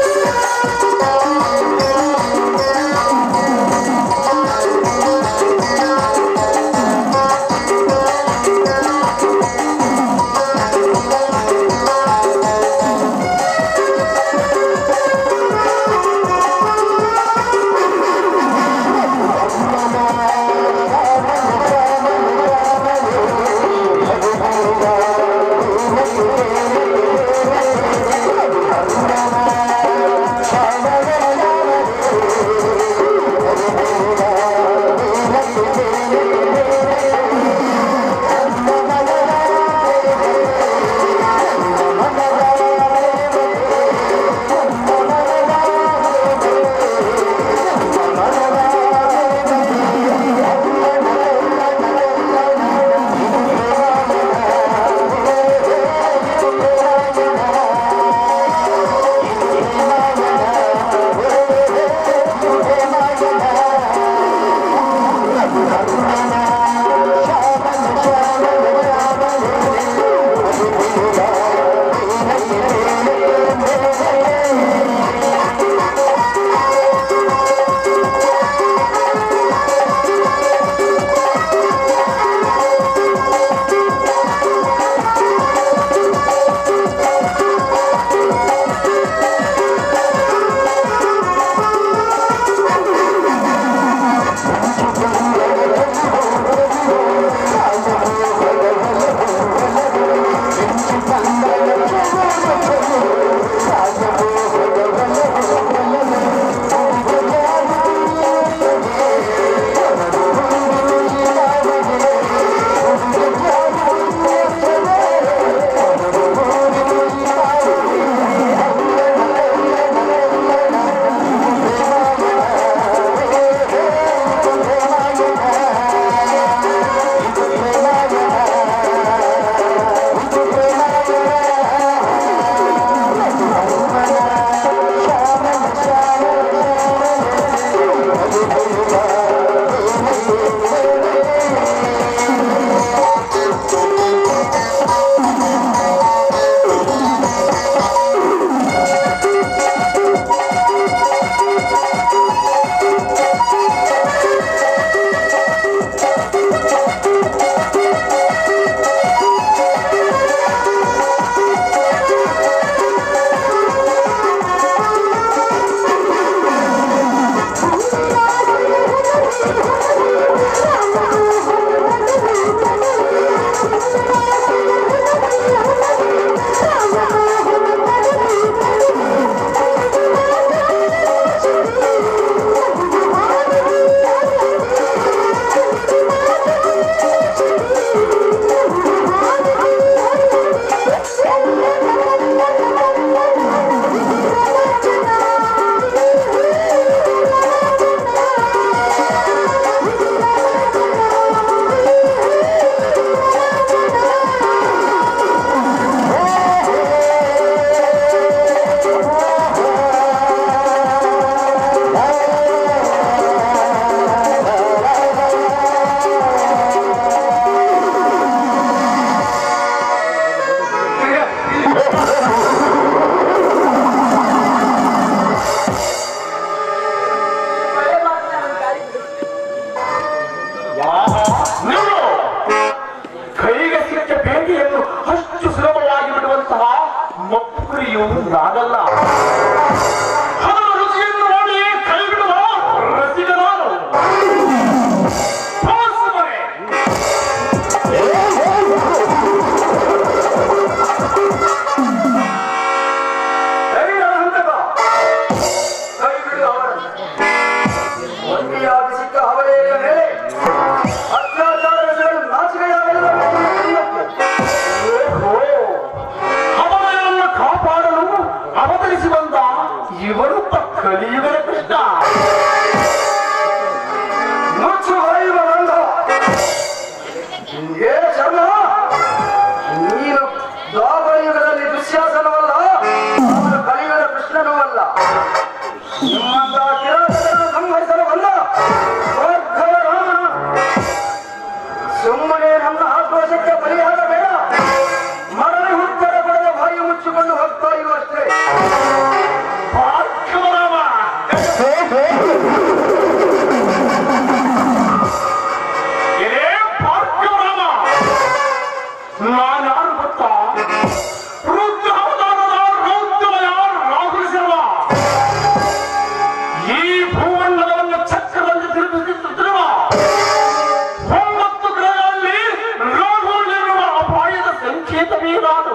ನಾನು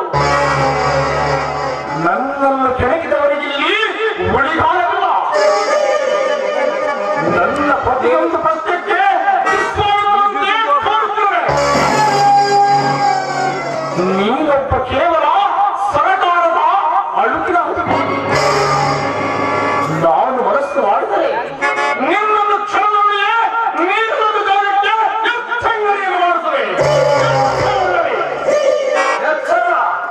ನನ್ನನ್ನು ಕೆಣಕಿದವರಿಗೆ ಇಲ್ಲಿ ಉಳಿಗಾಲವಿಲ್ಲ ನನ್ನ ಪ್ರತಿಯೊಂದು ಪ್ರಶ್ನೆಗೆ ನಿಷ್ಠೂರವಾಗಿ ತೋರುತ್ತೇವೆ. ನೀನೊಬ್ಬ ಕೇವಲ ಸರಕಾರದ ಅಳುಕಿನ ಹುಡುಗ. ನಾನು ಮನಸ್ಸು ಮಾಡಿದರೆ ನಿನ್ನನ್ನು ಕ್ಷಣದಲ್ಲಿಯೇ ನೀರಿನ ಜಾಗಕ್ಕೆ ಎತ್ತಂಗಡಿಯನ್ನು ಮಾಡುತ್ತವೆ ಎಚ್ಚರ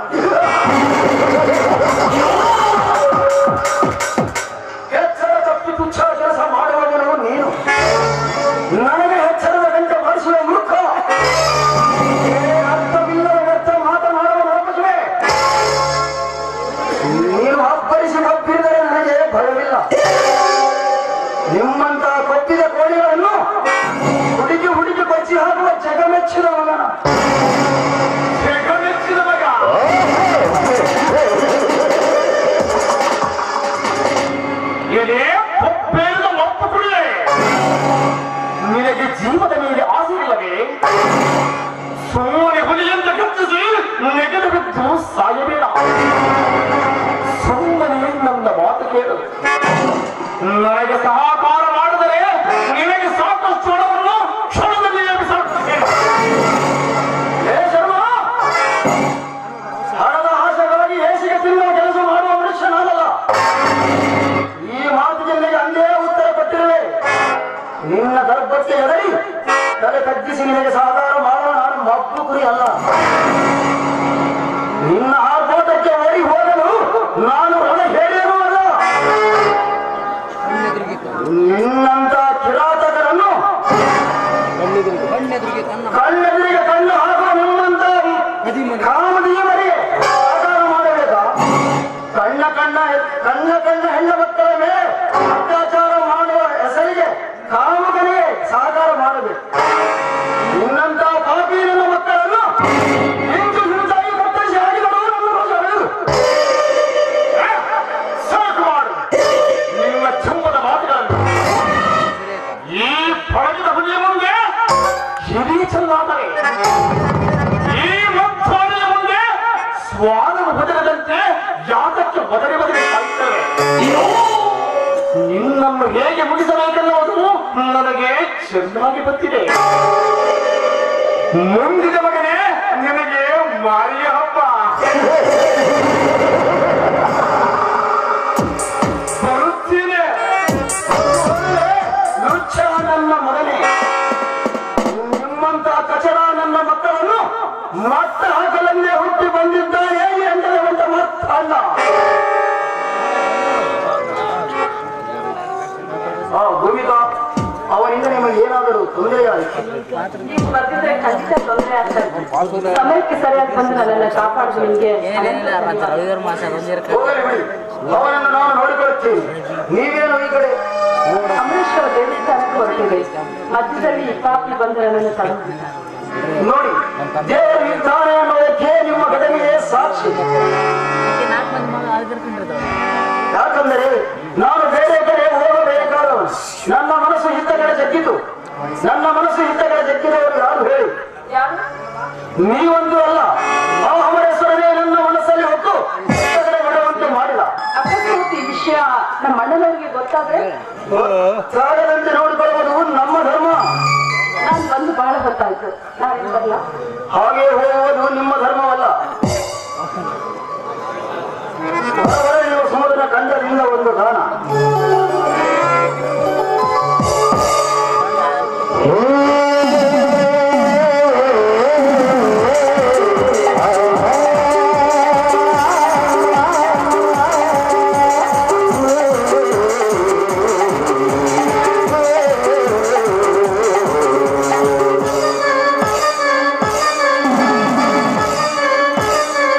ಎಚ್ಚರ ತಪ್ಪಿ ತುಚ್ಛ ಕೆಲಸ ಮಾಡುವವನು ನೀನು ನನಗೆ ಎಚ್ಚರದ ಗಂಟೆ ಮಾಡಿಸುವ ಮೂರ್ಖ ಏ ಅರ್ಥವಿಲ್ಲದ ವ್ಯರ್ಥ ಮಾತನಾಡುವ ನರಪಶುವೆ ನೀನು ಅಪ್ಪರಿಸಿ ಕಪ್ಪಿದರೆ ನನಗೆ ಭಯವಿಲ್ಲ ನಿಮ್ಮಂತಹ ಕಪ್ಪಿದ ಕೋಳಿಗಳನ್ನು ಹುಡುಗಿ ಹುಡುಗಿ ಬಚ್ಚಿ ಹಾಕುವ ಜಗಮೆಚ್ಚಿದ ಮಗನ ಜಗಮೆಚ್ಚಿದ ಮಗ ಏನೇ ಒಪ್ಪೇರಿದ ಒಪ್ಪು ಕುಡಿಯೇ ನಿನಗೆ ಜೀವದ ಮೇಲೆ ಆಸೆ ಇಲ್ಲವೇ ಸುಮ್ಮನೆ ಹುಲಿಯಂತ ಕತ್ತಿಸಿ ನೆಗೆದು ಬಿದ್ದು ಸಾಯಬೇಡ ಸುಮ್ಮನೆ ನನ್ನ ಮಾತು ಕೇಳು ನನಗೆ ಸಹಕಾರ ಮಾಡಿದರೆ ನಿನಗೆ ಸಾಕಷ್ಟು ಹಣವನ್ನು ಕ್ಷಣದಲ್ಲಿ ಎಬ್ಬಿಸುತ್ತೇನೆ. ಏ ಶರ್ಮ ಹಣದ ಆಶೆಗಾಗಿ ಏಸಿಗೆ ತಿನ್ನುವ ಕೆಲಸ ಮಾಡುವ ಮನುಷ್ಯ ನಾನಲ್ಲ ಈ ಮಾತಿಗೆ ನಿನಗೆ ಅಂದೇ ಉತ್ತರ ಕೊಟ್ಟಿರುವೆ ನಿನ್ನ ಗರ್ಭಕ್ಕೆ ಎದರಿ ತಲೆ ತಗ್ಗಿಸಿ ನಿನಗೆ ಸಹಕಾರ ಮಾಡುವ ನಾನು ಮಬ್ಬು ಕುರಿ ಅಲ್ಲ ನಿನ್ನ ಆರ್ಭೋಟಕ್ಕೆ ಓಡಿ ಹೋಗಲು ನಾನು ರಣ ಹೇಳಿಯೂ ಅಲ್ಲ ನಿನ್ನಂತ ಕಿರಾತಕರನ್ನು ಕಣ್ಣೆದುರಿಗೆ ಕಣ್ಣು ಹಾಕುವ ನಿಮ್ಮಂತ ಕಾಮದೀವರಿಗೆ ಸಹಕಾರ ಮಾಡಬೇಕಾ ಕಣ್ಣ ಕಣ್ಣ ಕಣ್ಣ ಕಣ್ಣ ಹೆಣ್ಣು ಮಕ್ಕಳ ಮೇಲೆ ಅತ್ಯಾಚಾರ ಮಾಡುವ ಹೆಸರಿಗೆ ಕಾಮಕನಿಗೆ ಸಹಕಾರ ಮಾಡಬೇಕು ನಿನ್ನಂತ ಪಾಪಿ ನನ್ನ ಮಕ್ಕಳನ್ನು ಹಿಂಸು ಹಿಂಸಾಗಿ ಕತ್ತರಿಸಿ ಹಾಕಿದರು ನನ್ನ ರೋಷ ಬೆಳೆದು ಏ? ಸಾಕು ಮಾಡು ನಿಮ್ಮ ಚುಂಬದ ಮಾತುಗಳನ್ನು ಈ ಪಳಗಿದ ಹುಲಿಯ ಮುಂದೆ ಹಿರಿ ಚೆಲ್ಲಾದರೆ ಈ ಮತ್ತಾನೆಯ ಮುಂದೆ ಸ್ವಾದನ ಬದಲದಂತೆ ಯಾತಕ್ಕೆ ಬದಲಿ ಬದಲಿ ಸಾಯ್ತವೆ ನಿನ್ನನ್ನು ಹೇಗೆ ಮುಗಿಸಬೇಕೆನ್ನುವುದು ನನಗೆ ಚೆನ್ನಾಗಿ ಗೊತ್ತಿದೆ ಮುಂದಿನ ಮಗನೇ ನಿನಗೆ ಮಾರಿಯ ಹಬ್ಬ ಬರುತ್ತೀನಿ ಒಳ್ಳೆ ಲುಚ್ಚ ನನ್ನ ಮಗನೇ ನಿಮ್ಮಂತ ಕಚಡ ನನ್ನ ಮಕ್ಕಳನ್ನು ಮಟ್ಟ ಹಾಕಲನ್ನೇ ಹುಟ್ಟಿ ಬಂದಿದ್ದಾನೆ ಎಂದರೆ ಒಂದು ಮತ್ತಲ್ಲ ಆ ಭೂಮಿಕಾ ಅವನಿಂದ ನಿಮಗೆ ಏನಾದರೂ ತೊಂದರೆಯಾಯಿತು ನೀವು ಬರ್ತಿದ್ರೆ ಖಂಡಿತ ತೊಂದರೆ ಆಗ್ತದೆ ಸಮಯಕ್ಕೆ ಸರಿಯಾಗಿ ಬಂದು ನನ್ನನ್ನು ಕಾಪಾಡುದು ನಿಮ್ಗೆ ರವಿವಾರ ಮಾಸ ಬಂದಿರಕ ಹೋಗಲಿ ಬಿಡಿ ಅವನನ್ನು ನಾನು ನೋಡಿಕೊಳ್ಳುತ್ತೇನೆ ನೀವೇನು ಈ ಕಡೆ ಅಮರೇಶ್ವರ ದೇವಸ್ಥಾನಕ್ಕೆ ಹೊರಟಿದೆ ಮಧ್ಯದಲ್ಲಿ ಈ ಪಾಪಿ ಬಂದು ನನ್ನನ್ನು ತಡೆದು ನೋಡಿ ದೇವರು ಇದ್ದಾನೆ ಅನ್ನೋದಕ್ಕೆ ನಿಮ್ಮ ಘಟನೆಯೇ ಸಾಕ್ಷಿ ನಾಲ್ಕು ಮಂದಿ ಮಗ ಆಗಿರ್ಕೊಂಡಿರ್ತಾವ ಯಾಕಂದರೆ ನಾನು ಬೇರೆ ಕಡೆ ಹೋಗಬೇಕಾದವನು ನನ್ನ ಮನಸ್ಸು ಇದ್ದ ಕಡೆ ಜಗ್ಗಿತು ನನ್ನ ಮನಸ್ಸು ಇದ್ದ ಕಡೆ ಜಗ್ಗಿದವರು ಯಾರು ಹೇಳಿ ಯಾರು ನೀವೊಂದು ಅಲ್ಲ ಆ ಅಮರೇಶ್ವರನೇ ನನ್ನ ಮನಸ್ಸಲ್ಲಿ ಹೊತ್ತು ಇದ್ದ ಕಡೆ ಬಿಡುವಂತೆ ಮಾಡಿಲ್ಲ ಅಕಸ್ಮಾತ್ ಈ ವಿಷಯ ನಮ್ಮ ಅಣ್ಣನವರಿಗೆ ಗೊತ್ತಾದ್ರೆ ಸಾಗದಂತೆ ನೋಡಿಕೊಳ್ಳುವುದು ನಮ್ಮ ಧರ್ಮ ನಾನು ಬಂದು ಬಹಳ ಹೊತ್ತಾಯ್ತು ನಾನು ಬರಲ್ಲ ಹಾಗೆ ಹೋಗುವುದು ನಿಮ್ಮ ಧರ್ಮವಲ್ಲ ಹೊರಗಡೆ ನೀವು ಸಮುದ್ರ ಕಂಡದಿಂದ ಒಂದು ಗಾನ ಆ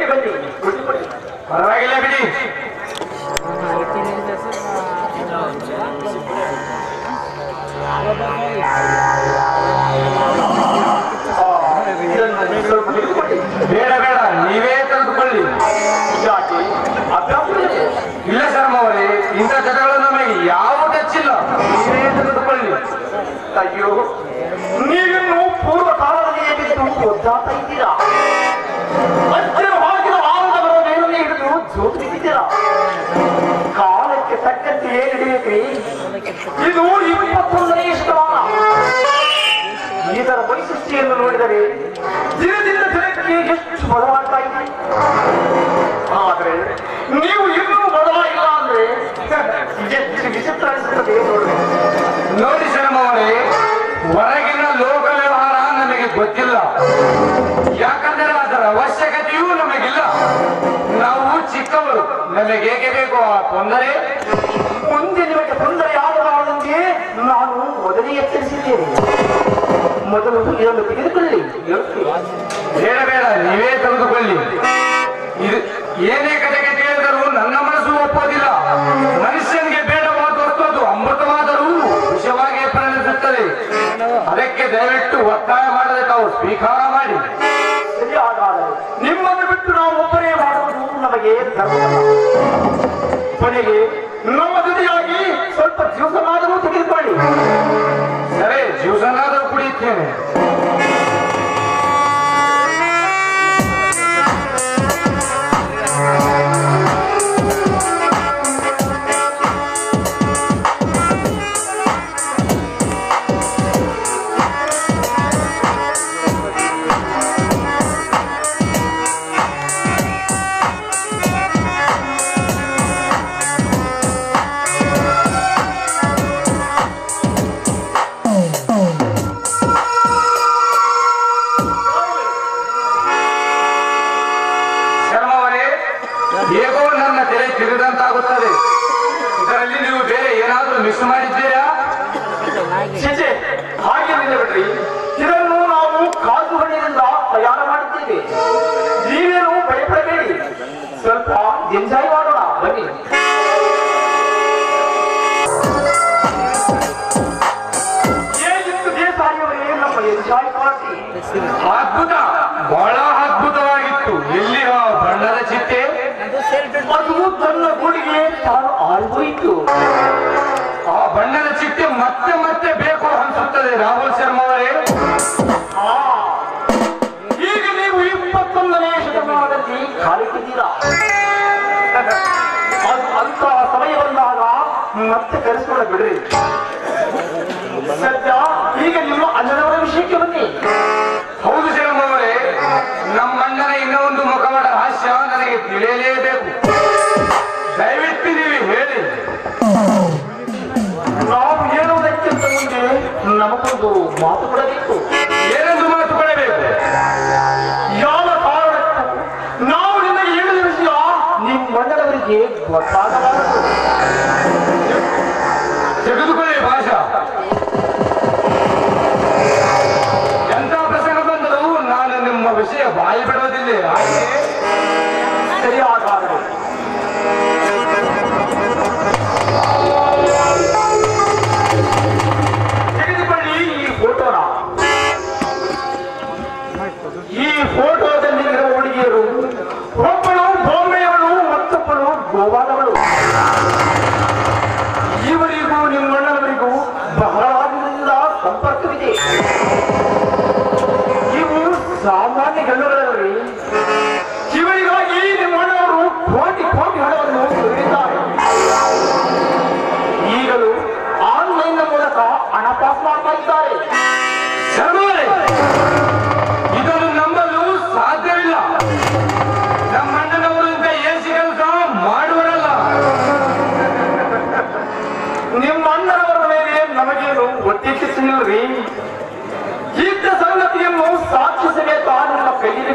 ಬನ್ನಿ ಬನ್ನಿ ಕೊಡಿ ಕೊಡಿ ಪರವಾಗಿಲ್ಲ ಬಿಡಿ ಇದನ್ನು ಸ್ವಲ್ಪ ತೆಗೆದುಕೊಳ್ಳಿ ಬೇಡ ಬೇಡ ನೀವೇ ತೆಗೆದುಕೊಳ್ಳಿ ಯಾಕೆ ಅಭ್ಯಾಸ ಇದೆ. ಇಲ್ಲ ಶರ್ಮ ಅವರೇ ಇಂಥ ಜಗಗಳು ನಮಗೆ ಯಾವ ಟಚ್ಚಿಲ್ಲ ನೀವೇ ತೆಗೆದುಕೊಳ್ಳಿ ಅಯ್ಯೋ ನೀವಿನ್ನು ಪೂರ್ವ ಕಾಲದಲ್ಲಿ ಬಿದ್ದು ಒದ್ದಾಡ್ತಾ ಇದ್ದೀರಾ ಅಜ್ಜರವಾಗಿನ ಆನಂದವರ ಮೇಲನ್ನೇ ಹಿಡಿದು ಜೋತು ಬಿದ್ದಿದ್ದೀರಾ ಕಾಲಕ್ಕೆ ತಕ್ಕಂತೆ ಏನ್ ಹಿಡಿಯಬೇಕ್ರಿ ಇದು ಇಪ್ಪತ್ತೊಂದನೇ ಶತಮಾನ ಇದರ ವೈಶಿಷ್ಟ್ಯನ್ನು ನೋಡಿದರೆ ದಿನದಿಂದ ದಿನಕ್ಕೆ ಎಷ್ಟು ಬದಲಾಗ್ತಾ ಇದೆ ಆದ್ರೆ ನೀವು ಇನ್ನೂ ಬದಲಾಗಿಲ್ಲ ಅಂದ್ರೆ ಎಷ್ಟು ವಿಚಿತ್ರ ಅನಿಸುತ್ತದೆ ನೋಡ್ರಿ ನೋಡಿ ಶರ್ಮ ಅವರೇ ಹೊರಗಿನ ಲೋಕ ವ್ಯವಹಾರ ನಮಗೆ ಗೊತ್ತಿಲ್ಲ ಯಾಕಂದರೆ ಅದರ ಅವಶ್ಯಕತೆಯೂ ನಮಗಿಲ್ಲ ನಾವು ಚಿಕ್ಕವರು ನಮಗೆ ಹೇಗೆ ಬೇಕೋ ಆ ತೊಂದರೆ ಮುಂದೆ ನಿಮಗೆ ತೊಂದರೆ ಆಗಬಾರದೆಂದೇ ನಾನು ಮೊದಲೇ ಎಚ್ಚರಿಸಿದ್ದೇನೆ ಮೊದಲು ಇದನ್ನು ತೆಗೆದುಕೊಳ್ಳಿ ಹೇಳ್ತೀನಿ. ಬೇಡ ಬೇಡ ನೀವೇ ತೆಗೆದುಕೊಳ್ಳಿ ಇದು ಏನೇ ಕಡೆಗೆ ಕೇಳಿದರೂ ನನ್ನ ಮನಸ್ಸು ಒಪ್ಪೋದಿಲ್ಲ ಮನುಷ್ಯನಿಗೆ ಬೇಡವಾದ ವಸ್ತು ಅದು ಅಮೃತವಾದರೂ ವಿಷವಾಗಿ ಪರಿಣಮಿಸುತ್ತದೆ ಅದಕ್ಕೆ ದಯವಿಟ್ಟು ಒತ್ತಾಯ ಮಾಡದೆ ತಾವು ಸ್ವೀಕಾರ ಮಾಡಿ ಸರಿ ಹಾಗಾದರೆ ನಿಮ್ಮನ್ನು ಬಿಟ್ಟು ನಾವು ಒಬ್ಬರೇ ಮಾಡುವುದು ನಮಗೆ ಧರ್ಮವಲ್ಲ ಕೊನೆಗೆ ನಮ್ಮ ಜೊತೆಯಾಗಿ ಸ್ವಲ್ಪ ಜ್ಯೂಸನ್ನಾದರೂ ತೆಗೆದುಕೊಳ್ಳಿ ಸರಿ ಜ್ಯೂಸನ್ನಾದರೂ ಕುಡಿಯುತ್ತೇನೆ ಶರ್ಮ ಅವರೇ ಹೇಗೋ ನನ್ನ ತೆರೆ ತಿರುದಂತಾಗುತ್ತದೆ ಇದರಲ್ಲಿ ನೀವು ಬೇರೆ ಏನಾದರೂ ಮಿಸ್ ಮಾಡಿದ್ದೀರಾ ಚಿಚೆ ಹಾಗೇನಿಲ್ಲ ಬಿಡ್ರಿ ಇದನ್ನು ನಾವು ಕಾಜು ಹಣ್ಣಿನಿಂದ ತಯಾರು ಮಾಡಿದ್ದೇವೆ ನೀವೇನು ಭಯಪಡಬೇಡಿ ಸ್ವಲ್ಪ ಎಂಜಾಯ್ ಮಾಡೋಣ ಬನ್ನಿ ಏನಿತ್ತು ದೇಸಾಯಿಯವರೇ ನಮ್ಮ ಎಂಜಾಯ್ ಪಾರ್ಟಿ ಅದ್ಭುತ ಬಹಳ ಅದ್ಭುತವಾಗಿತ್ತು ಎಲ್ಲಿ ಆ ಬಣ್ಣದ ಚಿಟ್ಟೆ ಅದು ತನ್ನ ಗುಡಿಗೆ ತಾನು ಆಳ್ಬೋಯಿತು ಆ ಬಣ್ಣದ ಚಿಟ್ಟೆ ಮತ್ತೆ ಮತ್ತೆ ಬೇಕು ಅನಿಸುತ್ತದೆ ರಾಹುಲ್ ಶರ್ಮಾ ಅವರೇ ಆ, ಈಗ ನೀವು ಇಪ್ಪತ್ತೊಂದನೇ ಶತಮಾನದಲ್ಲಿ ಕಾಲಿಟ್ಟಿದ್ದೀರಾ ಅದು ಅಂತ ಸಮಯ ಬಂದಾಗ ಮತ್ತೆ ಕರೆಸ್ಕೊಂಡ ಬಿಡ್ರಿ ಸದ್ಯ ಈಗ ನಿಮ್ಮ ಅಣ್ಣನವರ ವಿಷಯಕ್ಕೆ ಬನ್ನಿ ಹೌದು ಶರ್ಮಾ ಅವರೇ ನಮ್ಮ ಅಣ್ಣನ ಇನ್ನೊಂದು ಮುಖವಾಡ ಹಾಸ್ಯ ನನಗೆ ತಿಳಿಯಲೇಬೇಕು ದಯವಿಟ್ಟು ನೀವು ಹೇಳಿ ನಾವು ಹೇಳುವುದಕ್ಕಿಂತ ಮುಂದೆ ನಮಗೊಂದು ಮಾತು ಕೊಡಬೇಕು ಏನೆಂದು ಮಾತು ಕೊಡಬೇಕು ಯಾವ ಕಾರಣಕ್ಕೂ ನಾವು ನಿಮಗೆ ಹೇಳಿದ ವಿಷಯ ನಿಮ್ಮ ಅಣ್ಣನವರಿಗೆ ಗೊತ್ತಾಗಬಾರದು ತೆಗೆದುಕೊಳ್ಳಿ ಭಾಷಾ ಎಂತ ಪ್ರಸಂಗ ಬಂದರೂ ನಾನು ನಿಮ್ಮ ವಿಷಯ ಬಾಯಿ ಬಿಡುವುದಿಲ್ಲ ಹಾಗೆ ಸರಿಯಾಗಬಾರದು ತೆಗೆದುಕೊಳ್ಳಿ ಈ ಫೋಟೋನ ಈ ಫೋಟೋದಲ್ಲಿರುವ ಹುಡುಗಿಯರು ಒಬ್ಬಳು ಬೊಂಬೆಯವಳು ಮತ್ತೊಬ್ಬಳು ಗೋವಾದವಳು ಇವರಿಗೂ ನಿಮ್ಮಣ್ಣನವರಿಗೂ ಬಹಳ ದಿನದಿಂದ ಸಂಪರ್ಕವಿದೆ ಇವು ಸಾಮಾನ್ಯ ಗಂಡುಗಳಲ್ರಿ ಇವರಿಗಾಗಿ ನಿಮ್ಮಣ್ಣವರು ಕೋಟಿ ಕೋಟಿ ಹಣವನ್ನು ಸುರಿದಿದ್ದಾರೆ ಈಗಲೂ ಆನ್ಲೈನ್ ಮೂಲಕ ಹಣ ಪಾಸ್ ಮಾಡ್ತಾ ಇದ್ದಾರೆ ಶರ್ಮರೇ, ಇದನ್ನು ನಂಬಲು ಸಾಧ್ಯವಿಲ್ಲ ನಮ್ಮ ಅಣ್ಣನವರು ಇಂಥ ಏಸಿ ಕೆಲಸ ಮಾಡುವರಲ್ಲ ನಿಮ್ಮ ಅಣ್ಣನವರ ಮೇಲೆ ನಮಗೇನು ಒತ್ತಿಕ್ಕಿಸಿಲ್ರಿ ಇದ್ದ ಸಂಗತಿಯನ್ನು ಸಾಕ್ಷಿ ಸಮೇತ ನಿಮ್ಮ ಕೈಯಲ್ಲಿ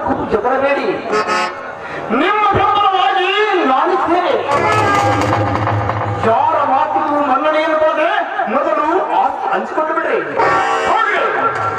ಯಾವುದಕ್ಕೂ ಜಗಳಬೇಡಿ ನಿಮ್ಮ ಬೆಂಬಲವಾಗಿ ನಾನಿದ್ದೇನೆ ಯಾರ ಮಾತಿಗೂ ಮನ್ನಣೆಯನ್ನು ಬಂದ್ರೆ ಮೊದಲು ಆಸ್ತಿ ಹಂಚಿಕೊಂಡು ಬಿಡ್ರಿ ಹೋಗ್ಲಿ.